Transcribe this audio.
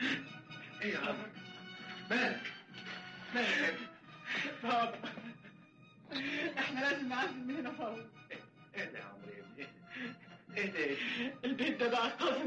ايه يا عمرو مالك مالك بابا احنا لازم نعزل من هنا فورا اهدى يا عمرو يا ابني اهدى البيت ده بقى قذر